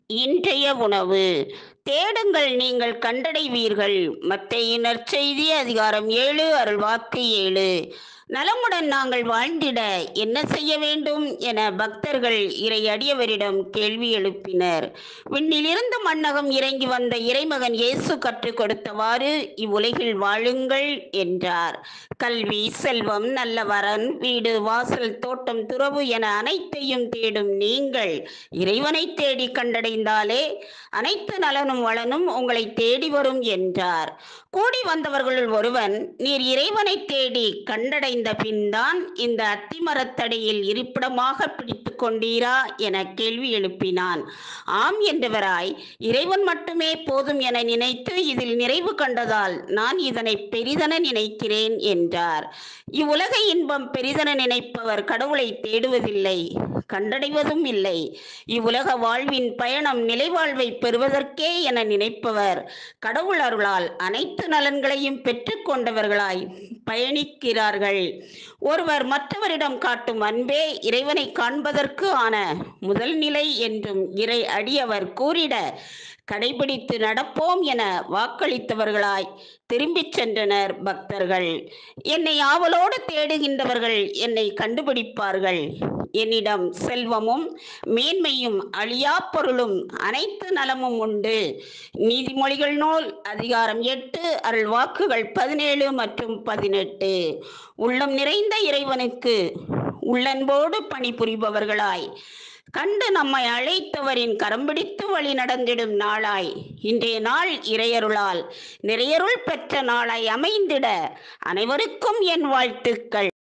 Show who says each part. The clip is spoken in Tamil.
Speaker 1: இன்றைய உணவு தேடுங்கள் நீங்கள் கண்டடைவீர்கள் மத்தேயு நற்செய்தி அதிகாரம் ஏழு அருள்வாக்கு ஏழு நலமுடன் நாங்கள் வாழ்ந்திட என்ன செய்ய வேண்டும் என பக்தர்கள் இறை அடியவரிடம் கேள்வி எழுப்பினர் விண்ணிலிருந்து மண்ணகம் இறங்கி வந்த இறைமகன் இயேசு கற்றுக் கொடுத்தவாறு இவ்வுலகில் வாழுங்கள் என்றார் கல்வி செல்வம் நல்ல வரன் வீடு வாசல் தோட்டம் துறவு என அனைத்தையும் தேடும் நீங்கள் இறைவனை தேடி கண்டடைந்தாலே அனைத்து நலனும் வளனும் உங்களை தேடி வரும் என்றார் கூடி வந்தவர்களுள் ஒருவன் நீர் இறைவனை தேடி கண்டடைந்த பின்தான் இந்த அத்திமரத்தடியில் இருப்பிடமாக பிடித்து கொண்டீரா என கேள்வி எழுப்பினான் ஆம் என்றவராய் இறைவன் மட்டுமே போதும் என நினைத்து இதில் நிறைவு கண்டதால் நான் இதனை பெரிதென நினைக்கிறேன் என்றார் இவ்வுலக இன்பம் பெரிதென நினைப்பவர் கடவுளை தேடுவதில்லை கண்டடைவதும் இல்லை இவ்வுலக வாழ்வின் பயணம் நிலைவாழ்வை பெறுவதற்கே என நினைப்பவர் கடவுள் அருளால் அனைத்து நலன்களையும் பெற்றுக்கொண்டவர்களாய் பயணிக்கிறார்கள் ஒருவர் மற்றவரிடம் காட்டும் அன்பே இறைவனை காண்பதற்கு ஆன முதல் நிலை என்றும் இறை அடியவர் கூறிட கடைபிடித்து நடப்போம் என வாக்களித்தவர்களாய் திரும்பிச் சென்றனர் பக்தர்கள் என்னை ஆவலோடு தேடுகின்றவர்கள் என்னை கண்டுபிடிப்பார்கள் என்னிடம் செல்வமும் மேன்மையும் அழியா பொருளும் அனைத்து நலமும் உண்டு நீதிமொழிகள் நூல் அதிகாரம் எட்டு அருள் வாக்குகள் பதினேழு மற்றும் பதினெட்டு உள்ளம் நிறைந்த இறைவனுக்கு உள்ளன்போடு பணிபுரிபவர்களாய் கண்டு நம்மை அழைத்தவரின் கரம் பிடித்து வழி நடந்திடும் நாளாய் இன்றைய நாள் இறையருளால் நிறையருள் பெற்ற நாளாய் அமைந்திட அனைவருக்கும் என் வாழ்த்துக்கள்